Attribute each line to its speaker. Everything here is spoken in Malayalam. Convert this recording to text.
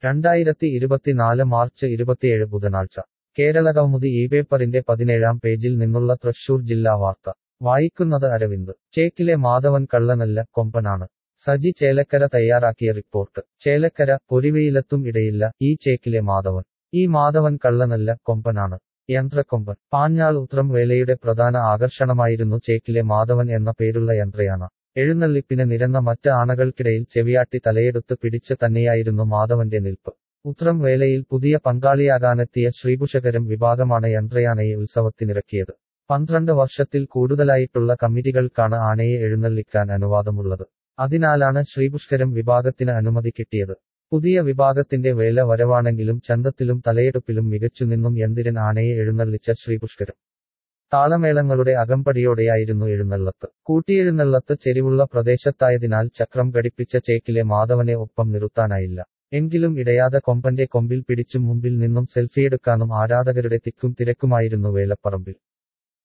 Speaker 1: രണ്ടായിരത്തി ഇരുപത്തിനാല് മാർച്ച് ഇരുപത്തിയേഴ് ബുധനാഴ്ച കേരള കൗമുദി ഈ പേപ്പറിന്റെ പതിനേഴാം പേജിൽ നിന്നുള്ള തൃശൂർ ജില്ലാ വാർത്ത വായിക്കുന്നത് അരവിന്ദ് ചേക്കിലെ മാധവൻ കള്ളനല്ല കൊമ്പനാണ് സജി ചേലക്കര തയ്യാറാക്കിയ റിപ്പോർട്ട് ചേലക്കര പൊരിവെയിലത്തും ഇടയില്ല ഈ ചേക്കിലെ മാധവൻ ഈ മാധവൻ കള്ളനല്ല കൊമ്പനാണ് യന്ത്രക്കൊമ്പൻ പാഞ്ഞാൾ ഉത്രം വേലയുടെ പ്രധാന ആകർഷണമായിരുന്നു ചേക്കിലെ മാധവൻ എന്ന പേരുള്ള യന്ത്രയാന എഴുന്നള്ളിപ്പിന് നിരന്ന മറ്റ് ആനകൾക്കിടയിൽ ചെവിയാട്ടി തലയെടുത്ത് പിടിച്ച് തന്നെയായിരുന്നു മാധവന്റെ നിൽപ്പ് ഉത്രം വേലയിൽ പുതിയ പങ്കാളിയാകാനെത്തിയ ശ്രീഭുഷകരം വിഭാഗമാണ് യന്ത്രയാനയെ ഉത്സവത്തിനിറക്കിയത് പന്ത്രണ്ട് വർഷത്തിൽ കൂടുതലായിട്ടുള്ള കമ്മിറ്റികൾക്കാണ് ആനയെ എഴുന്നള്ളിക്കാൻ അനുവാദമുള്ളത് അതിനാലാണ് ശ്രീപുഷ്കരം വിഭാഗത്തിന് അനുമതി കിട്ടിയത് പുതിയ വിഭാഗത്തിന്റെ വേല വരവാണെങ്കിലും ചന്തത്തിലും തലയെടുപ്പിലും മികച്ചുനിന്നും യന്തിരൻ ആനയെ എഴുന്നള്ളിച്ച ശ്രീപുഷ്കരം താളമേളങ്ങളുടെ അകമ്പടിയോടെയായിരുന്നു എഴുന്നള്ളത്ത് കൂട്ടിയെഴുന്നള്ളത്ത് ചെരിവുള്ള പ്രദേശത്തായതിനാൽ ചക്രം ഘടിപ്പിച്ച ചേക്കിലെ മാധവനെ ഒപ്പം നിർത്താനായില്ല എങ്കിലും ഇടയാതെ കൊമ്പന്റെ കൊമ്പിൽ പിടിച്ചും മുമ്പിൽ നിന്നും സെൽഫിയെടുക്കാനും ആരാധകരുടെ തിക്കും തിരക്കുമായിരുന്നു വേലപ്പറമ്പിൽ